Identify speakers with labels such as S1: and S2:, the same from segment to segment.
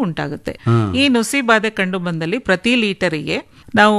S1: ಉಂಟಾಗುತ್ತೆ ಈ ನುಸಿ ಬಾಧೆ ಕಂಡು ಬಂದಲ್ಲಿ ಪ್ರತಿ ಲೀಟರಿಗೆ ನಾವು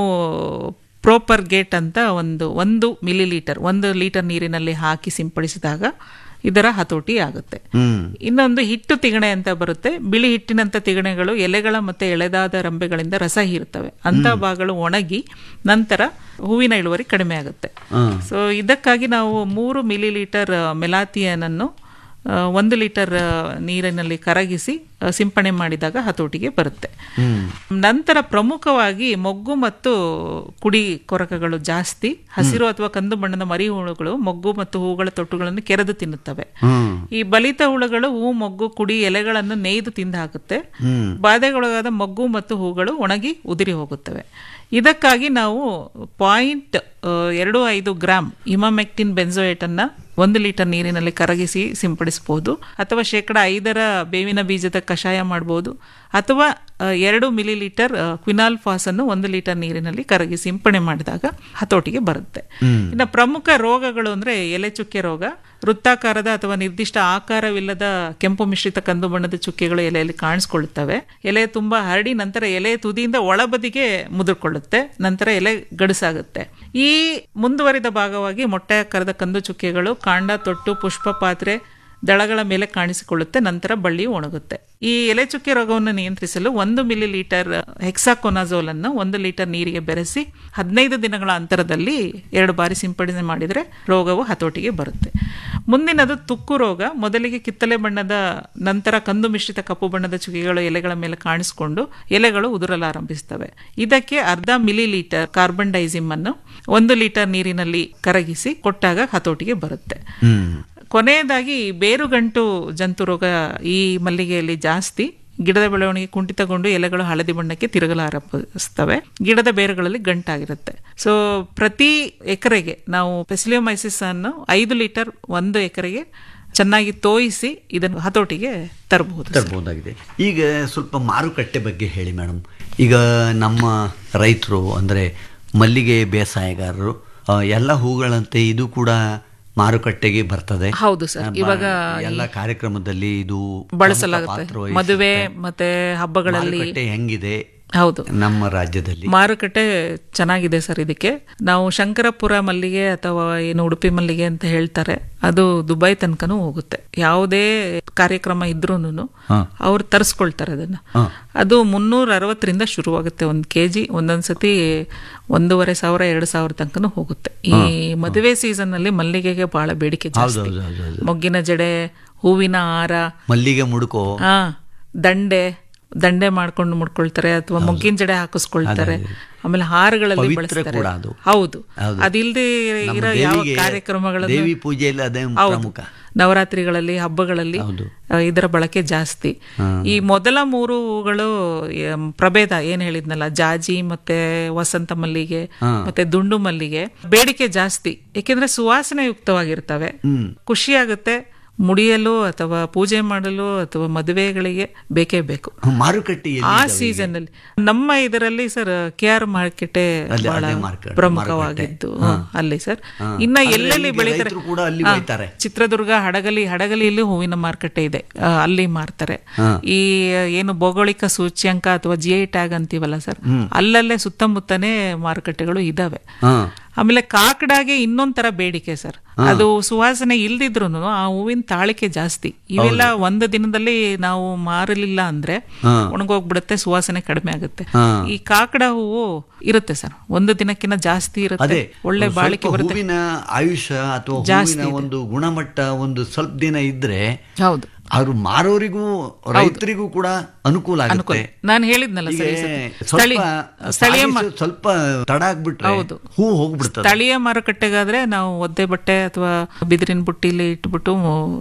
S1: ಪ್ರೋಪರ್ ಗೇಟ್ ಅಂತ ಒಂದು ಒಂದು ಮಿಲಿ ಲೀಟರ್ ಒಂದು ಲೀಟರ್ ನೀರಿನಲ್ಲಿ ಹಾಕಿ ಸಿಂಪಡಿಸಿದಾಗ ಇದರ ಹತೋಟಿ ಆಗುತ್ತೆ
S2: ಹ್ಮ್
S1: ಇನ್ನೊಂದು ಹಿಟ್ಟು ತಿಗಣೆ ಅಂತ ಬರುತ್ತೆ ಬಿಳಿ ಹಿಟ್ಟಿನಂತ ತಿಗಣೆಗಳು ಎಲೆಗಳ ಮತ್ತೆ ಎಳೆದಾದ ರಂಬೆಗಳಿಂದ ರಸ ಹೀರುತ್ತವೆ ಅಂತ ಭಾಗಗಳು ಒಣಗಿ ನಂತರ ಹೂವಿನ ಇಳುವರಿ ಕಡಿಮೆ ಆಗುತ್ತೆ
S2: ಹ್ಮ್.
S1: ಸೊ ಇದಕ್ಕಾಗಿ ನಾವು ಮೂರು ಮಿಲಿ ಲೀಟರ್ ಮೆಲಾಥಿಯನ್ ಅನ್ನು ಆ, ಒಂದು ಲೀಟರ್ ಆ, ನೀರಿನಲ್ಲಿ ಕರಗಿಸಿ ಆ, ಸಿಂಪಡಣೆ ಮಾಡಿದಾಗ ಹತೋಟಿಗೆ ಬರುತ್ತೆ
S2: ಹ್ಮ್
S1: ನಂತರ ಪ್ರಮುಖವಾಗಿ ಮೊಗ್ಗು ಮತ್ತು ಕುಡಿ ಕೊರಕಗಳು ಜಾಸ್ತಿ ಹಸಿರು ಅಥವಾ ಕಂದು ಬಣ್ಣದ ಮರಿ ಹುಳುಗಳು ಮೊಗ್ಗು ಮತ್ತು ಹೂಗಳ ತೊಟ್ಟುಗಳನ್ನು ಕೆರೆದು ತಿನ್ನುತ್ತವೆ
S2: ಹ್ಮ್
S1: ಈ ಬಲಿತ ಹುಳುಗಳು ಹೂ ಮೊಗ್ಗು ಕುಡಿ ಎಲೆಗಳನ್ನು ನೇಯ್ದು ತಿಂದು ಹಾಕುತ್ತೆ
S2: ಹ್ಮ್
S1: ಬಾಧೆಗೊಳಗಾದ ಮೊಗ್ಗು ಮತ್ತು ಹೂಗಳು ಒಣಗಿ ಉದುರಿ ಹೋಗುತ್ತವೆ ಇದಕ್ಕಾಗಿ ನಾವು ಪಾಯಿಂಟ್ ಎರಡು ಐದು ಗ್ರಾಮ್ ಇಮಾಮೆಕ್ಟಿನ್ ಬೆನ್ಸೋಯೇಟ್ ಅನ್ನ ಒಂದು ಲೀಟರ್ ನೀರಿನಲ್ಲಿ ಕರಗಿಸಿ ಸಿಂಪಡಿಸಬಹುದು ಅಥವಾ ಶೇಕಡ ಐದರ ಬೇವಿನ ಬೀಜದ ಕಷಾಯ ಮಾಡಬಹುದು ಅಥವಾ ಆ, ಎರಡು ಮಿಲಿ ಲೀಟರ್ ಕ್ವಿನಾಲ್ ಫಾಸ್ ಅನ್ನು ಒಂದು ಲೀಟರ್ ನೀರಿನಲ್ಲಿ ಕರಗಿ ಸಿಂಪಡಣೆ ಮಾಡಿದಾಗ ಹತೋಟಿಗೆ ಬರುತ್ತೆ ಇನ್ನು ಪ್ರಮುಖ ರೋಗಗಳು ಅಂದ್ರೆ ಎಲೆ ಚುಕ್ಕೆ ರೋಗ ವೃತ್ತಾಕಾರದ ಅಥವಾ ನಿರ್ದಿಷ್ಟ ಆಕಾರವಿಲ್ಲದ ಕೆಂಪು ಮಿಶ್ರಿತ ಕಂದು ಬಣ್ಣದ ಚುಕ್ಕೆಗಳು ಎಲೆಯಲ್ಲಿ ಕಾಣಿಸ್ಕೊಳ್ಳುತ್ತವೆ ಎಲೆ ತುಂಬಾ ಹರಡಿ ನಂತರ ಎಲೆ ತುದಿಯಿಂದ ಒಳಬದಿಗೆ ಮುದುರ್ಕೊಳ್ಳುತ್ತೆ ನಂತರ ಎಲೆ ಗಡುಸಾಗುತ್ತೆ ಈ ಮುಂದುವರಿದ ಭಾಗವಾಗಿ ಮೊಟ್ಟೆ ಆಕಾರದ ಕಂದು ಚುಕ್ಕೆಗಳು ಕಾಂಡ ತೊಟ್ಟು ಪುಷ್ಪ ಪಾತ್ರೆ ದಳಗಳ ಮೇಲೆ ಕಾಣಿಸಿಕೊಳ್ಳುತ್ತೆ ನಂತರ ಬಳ್ಳಿ ಒಣಗುತ್ತೆ ಈ ಎಲೆ ಚುಕ್ಕೆ ರೋಗವನ್ನು ನಿಯಂತ್ರಿಸಲು ಒಂದು ಮಿಲಿ ಲೀಟರ್ ಹೆಕ್ಸಾಕೊನಾಜೋಲ್ ಅನ್ನು ಒಂದು ಲೀಟರ್ ನೀರಿಗೆ ಬೆರೆಸಿ ಹದಿನೈದು ದಿನಗಳ ಅಂತರದಲ್ಲಿ ಎರಡು ಬಾರಿ ಸಿಂಪಡಣೆ ಮಾಡಿದರೆ ರೋಗವು ಹತೋಟಿಗೆ ಬರುತ್ತೆ ಮುಂದಿನದು ತುಕ್ಕು ರೋಗ ಮೊದಲಿಗೆ ಕಿತ್ತಲೆ ಬಣ್ಣದ ನಂತರ ಕಂದು ಮಿಶ್ರಿತ ಕಪ್ಪು ಬಣ್ಣದ ಚುಕ್ಕೆಗಳು ಎಲೆಗಳ ಮೇಲೆ ಕಾಣಿಸಿಕೊಂಡು ಎಲೆಗಳು ಉದುರಲಾರಂಭಿಸುತ್ತವೆ ಇದಕ್ಕೆ ಅರ್ಧ ಮಿಲಿ ಲೀಟರ್ ಕಾರ್ಬನ್ ಡೈಸಿಮ್ ಅನ್ನು ಒಂದು ಲೀಟರ್ ನೀರಿನಲ್ಲಿ ಕರಗಿಸಿ ಕೊಟ್ಟಾಗ ಹತೋಟಿಗೆ ಬರುತ್ತೆ
S2: ಹ್ಮ್
S1: ಕೊನೆಯದಾಗಿ ಬೇರುಗಂಟು ಜಂತು ರೋಗ ಈ ಮಲ್ಲಿಗೆಯಲ್ಲಿ ಜಾಸ್ತಿ ಗಿಡದ ಬೆಳವಣಿಗೆ ಕುಂಠಿತಗೊಂಡು ಎಲೆಗಳು ಹಳದಿ ಬಣ್ಣಕ್ಕೆ ತಿರುಗಲು ಆರಂಭಿಸ್ತವೆ ಗಿಡದ ಬೇರುಗಳಲ್ಲಿ ಗಂಟಾಗಿರುತ್ತೆ ಸೊ ಪ್ರತಿ ಎಕರೆಗೆ ನಾವು ಪೆಸಿಲಿಯೋಮೈಸಿಸ್ ಅನ್ನು ಐದು ಲೀಟರ್ ಒಂದು ಎಕರೆಗೆ ಚೆನ್ನಾಗಿ ತೋಯಿಸಿ ಇದನ್ನು ಹತೋಟಿಗೆ ತರಬಹುದು ಸರ್.
S2: ತರಬಹುದಾಗಿದೆ ಈಗ ಸ್ವಲ್ಪ ಮಾರುಕಟ್ಟೆ ಬಗ್ಗೆ ಹೇಳಿ ಮೇಡಮ್ ಈಗ ನಮ್ಮ ರೈತರು ಅಂದರೆ ಮಲ್ಲಿಗೆ ಬೇಸಾಯಗಾರರು ಆ, ಎಲ್ಲ ಹೂಗಳಂತೆ ಇದು ಕೂಡ ಮಾರುಕಟ್ಟೆಗೆ ಬರ್ತದೆ
S1: ಹೌದು ಸರ್
S2: ನಮ್ಮ
S1: ಇವಾಗ
S2: ಎಲ್ಲ ಕಾರ್ಯಕ್ರಮದಲ್ಲಿ ಇದು
S1: ಬಳಸಲಾಗುತ್ತೆ
S2: ಪ್ರಮುಖ ಪಾತ್ರ
S1: ಮದುವೆ
S2: ವಹಿಸುತ್ತೆ.
S1: ಮತ್ತೆ ಹಬ್ಬಗಳಲ್ಲಿ
S2: ಮಾರುಕಟ್ಟೆ ಹೆಂಗಿದೆ
S1: ಹೌದು
S2: ನಮ್ಮ ರಾಜ್ಯದಲ್ಲಿ
S1: ಮಾರುಕಟ್ಟೆ ಚೆನ್ನಾಗಿದೆ ಸರ್ ಇದಕ್ಕೆ ನಾವು ಶಂಕರಪುರ ಮಲ್ಲಿಗೆ ಅಥವಾ ಏನು ಉಡುಪಿ ಮಲ್ಲಿಗೆ ಅಂತ ಹೇಳ್ತಾರೆ ಅದು ದುಬೈ ತನಕನೂ ಹೋಗುತ್ತೆ ಯಾವುದೇ ಕಾರ್ಯಕ್ರಮ ಇದ್ರೂ
S2: ಹಾ.
S1: ಅವ್ರು ತರಿಸ್ಕೊಳ್ತಾರೆ ಅದನ್ನ
S2: ಹಾ.
S1: ಅದು ಮುನ್ನೂರ ಅರವತ್ತರಿಂದ ಶುರುವಾಗುತ್ತೆ ಒಂದು ಕೆ ಜಿ ಒಂದೊಂದ್ಸತಿ ಒಂದೂವರೆ ಸಾವಿರ ಎರಡು ಸಾವಿರ ತನಕನೂ ಹೋಗುತ್ತೆ ಈ ಮದುವೆ ಸೀಸನ್ ಅಲ್ಲಿ ಮಲ್ಲಿಗೆಗೆ ಬಹಳ ಬೇಡಿಕೆ
S2: ಹೌದು
S1: ಜಾಸ್ತಿ
S2: ಹೌದು ಹೌದು ಹೌದು
S1: ಮೊಗ್ಗಿನ ಜಡೆ ಹೂವಿನ ಹಾರ
S2: ಮಲ್ಲಿಗೆ ಮುಡುಕೋ
S1: ಹಾ ದಂಡೆ ದಂಡೆ ಮಾಡ್ಕೊಂಡು ಮುಡ್ಕೊಳ್ತಾರೆ ಅಥವಾ ಮೊಗ್ಗಿನ ಜಡೆ ಹಾಕಿಸ್ಕೊಳ್ತಾರೆ ಆಮೇಲೆ ಹಾರಗಳಲ್ಲಿ
S2: ಪವಿತ್ರ
S1: ಬಳಸ್ತಾರೆ
S2: ಕೂಡ ಅದು.
S1: ಹೌದು
S2: ಹೌದು.
S1: ಅದಿಲ್ದೆ
S2: ನಮ್ಮ
S1: ಇರೋ ಯಾವ
S2: ದೇವಿಗೆ
S1: ಕಾರ್ಯಕ್ರಮಗಳನ್ನು
S2: ದೇವಿ ಪೂಜೆಯಲ್ಲಿ ಅದೇ
S1: ಹೌದು.
S2: ಪ್ರಮುಖ
S1: ನವರಾತ್ರಿಗಳಲ್ಲಿ ಹಬ್ಬಗಳಲ್ಲಿ
S2: ಹೌದು.
S1: ಆ, ಇದರ ಬಳಕೆ ಜಾಸ್ತಿ ಈ ಮೊದಲ ಮೂರು ಹೂಗಳು ಎಂ, ಪ್ರಭೇದ ಏನ್ ಹೇಳಿದ್ನಲ್ಲ ಜಾಜಿ ಮತ್ತೆ ವಸಂತ ಮಲ್ಲಿಗೆ ಮತ್ತೆ ದುಂಡು ಮಲ್ಲಿಗೆ ಬೇಡಿಕೆ ಜಾಸ್ತಿ ಯಾಕೆಂದ್ರೆ ಸುವಾಸನೆ ಯುಕ್ತವಾಗಿರ್ತವೆ
S2: ಹ್ಮ್
S1: ಖುಷಿಯಾಗುತ್ತೆ ಮುಡಿಯಲು ಅಥವಾ ಪೂಜೆ ಮಾಡಲು ಅಥವಾ ಮದುವೆಗಳಿಗೆ ಬೇಕೇ ಬೇಕು
S2: ಮಾರುಕಟ್ಟೆ ಎಲ್ಲಿ
S1: ಆ
S2: ಇದಾವೆ ಈಗ?
S1: ಸೀಸನ್ ಅಲ್ಲಿ ನಮ್ಮ ಇದರಲ್ಲಿ ಸರ್ ಕೆ ಆರ್ ಮಾರ್ಕೆಟೇ
S2: ಅಲ್ಲಿ
S1: ಬಹಳ
S2: ಅದೇ market,
S1: ಪ್ರಮುಖವಾಗಿದ್ದು ಹ್ಮ್, ಅಲ್ಲಿ ಸರ್ ಇನ್ನ
S2: ಅಂದ್ರೆ
S1: ಎಲ್ಲೆಲ್ಲಿ
S2: ಇಲ್ಲಿಗೆ
S1: ಬೆಳೀತಾರೆ
S2: ರೈತರು ಕೂಡ ಅಲ್ಲಿ
S1: ಹಾ,
S2: ಒಯ್ತಾರೆ.
S1: ಚಿತ್ರದುರ್ಗ ಹಡಗಲಿ ಹಡಗಲಿಯಲ್ಲಿ ಹೂವಿನ ಮಾರುಕಟ್ಟೆ ಇದೆ ಆ, ಅಲ್ಲಿ ಮಾರ್ತಾರೆ
S2: ಹಾ.
S1: ಈ ಏನು ಭೌಗೋಳಿಕ ಸೂಚ್ಯಂಕ ಅಥವಾ ಜಿ ಐ ಟ್ಯಾಗ್ ಅಂತೀವಲ್ಲ ಸರ್ ಅಲ್ಲಲ್ಲೇ ಸುತ್ತಮುತ್ತನೇ ಮಾರುಕಟ್ಟೆಗಳು ಇದಾವೆ
S2: ಹಾ
S1: ಆಮೇಲೆ ಕಾಕಡಾಗೆ ಇನ್ನೊಂದ್ ತರ ಬೇಡಿಕೆ ಸರ್ ಅದು ಸುವಾಸನೆ ಇಲ್ದಿದ್ರು ಆ ಹೂವಿನ ತಾಳಿಕೆ ಜಾಸ್ತಿ ಇವೆಲ್ಲ ಒಂದು ದಿನದಲ್ಲಿ ನಾವು ಮಾರಲಿಲ್ಲ ಅಂದ್ರೆ
S2: ಹಾ.
S1: ಒಣಗೋಗ್ಬಿಡುತ್ತೆ ಸುವಾಸನೆ ಕಡಿಮೆ ಆಗುತ್ತೆ
S2: ಹಾ.
S1: ಈ ಕಾಕಡ ಹೂವು ಇರುತ್ತೆ ಸರ್ ಒಂದು ದಿನಕ್ಕಿಂತ ಜಾಸ್ತಿ ಇರುತ್ತೆ
S2: ಅದೇ
S1: ಒಳ್ಳೆ
S2: ಸ್ವಲ್ಪ
S1: ಬಾಳಿಕೆ ಬರುತ್ತೆ
S2: ಹೂವಿನ ಆಯುಷ್ಯ ಅಥವಾ
S1: ಜಾಸ್ತಿ
S2: ಹೂವಿನ
S1: ಇದೆ.
S2: ಒಂದು ಗುಣಮಟ್ಟ ಒಂದು ಸ್ವಲ್ಪ ದಿನ ಇದ್ರೆ
S1: ಹೌದು
S2: ಅವ್ರು ಮಾರೋರಿಗೂ ರೈತರಿಗೂ ಕೂಡ ಅನುಕೂಲ
S1: ಅನುಕೂಲ
S2: ಆಗುತ್ತೆ
S1: ನಾನು ಹೇಳಿದ್ನಲ್ಲ
S2: ಈಗ
S1: ಸರ್ ಈ ಸತಿ.
S2: ಸ್ವಲ್ಪ
S1: ಸ್ಥಳೀಯ ಸ್ಥಳೀಯ ಮ-
S2: ಸಾಗಿಸು ಸ್ವಲ್ಪ ತಡ ಆಗ್ಬಿಟ್ರೆ
S1: ಹೌದು.
S2: ಹೂ ಹೋಗ್ಬಿಡ್ತದೆ
S1: ಸ್ಥಳೀಯ ಮಾರುಕಟ್ಟೆಗಾದ್ರೆ ನಾವು ಒದ್ದೆ ಬಟ್ಟೆ ಅಥವಾ ಬಿದಿರಿನ ಬುಟ್ಟಿಲಿ ಇಟ್ಬಿಟ್ಟು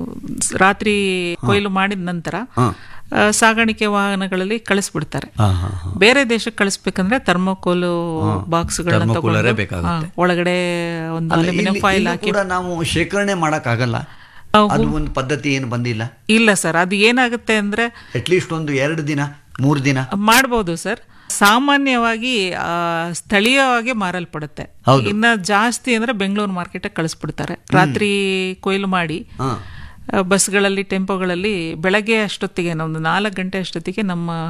S1: ರಾತ್ರಿ ಕೊಯ್ಲು ಮಾಡಿದ ನಂತರ ಆ, ಸಾಗಾಣಿಕೆ ವಾಹನಗಳಲ್ಲಿ ಕಳಿಸ್ಬಿಡ್ತಾರೆ
S2: ಹಾ, ಹಾ, ಹಾ.
S1: ಬೇರೆ ದೇಶಕ್ಕೆ ಕಳಿಸ್ಬೇಕಂದ್ರೆ ಥರ್ಮೋಕೋಲು ಬಾಕ್ಸ್ಗಳನ್ನ
S2: ಥರ್ಮೋಕೋಲರೇ
S1: ತಗೊಂಡು
S2: ಬೇಕಾಗುತ್ತೆ.
S1: ಹಾ, ಒಳಗಡೆ ಒಂದು
S2: ಅಲ್ಲ,
S1: ಅಲ್ಯೂಮಿನಿಯಂ
S2: ಇಲ್ಲಿ-
S1: ಫಾಯಿಲ್
S2: ಇಲ್ಲೂ
S1: ಹಾಕಿ
S2: ಕೂಡ ನಾವು ಶೇಖರಣೆ ಮಾಡಕ್ ಆಗಲ್ಲ
S1: ಆ,
S2: ಅದು ಒಂದು ಪದ್ಧತಿ ಏನು ಬಂದಿಲ್ಲ
S1: ಇಲ್ಲ ಸರ್ ಅದು ಏನಾಗುತ್ತೆ ಅಂದ್ರೆ
S2: ಅಟ್ಲೀಸ್ಟ್ ಒಂದು ಎರಡು ದಿನ ಮೂರು ದಿನ
S1: ಮಾಡ್ಬೋದು ಸರ್ ಸಾಮಾನ್ಯವಾಗಿ ಆ, ಸ್ಥಳೀಯವಾಗಿ ಮಾರಲ್ಪಡುತ್ತೆ
S2: ಹೌದು.
S1: ಇನ್ನ ಜಾಸ್ತಿ ಅಂದ್ರೆ ಬೆಂಗಳೂರು ಮಾರ್ಕೆಟ್ ಕಳಿಸ್ಬಿಡ್ತಾರೆ ರಾತ್ರಿ ಕೊಯ್ಲು ಮಾಡಿ
S2: ಹಾ
S1: ಆ, ಬಸ್ಗಳಲ್ಲಿ ಟೆಂಪೋಗಳಲ್ಲಿ ಬೆಳಗ್ಗೆ ಅಷ್ಟೊತ್ತಿಗೆ ಒಂದು ನಾಲ್ಕು ಗಂಟೆ ಅಷ್ಟೊತ್ತಿಗೆ ನಮ್ಮ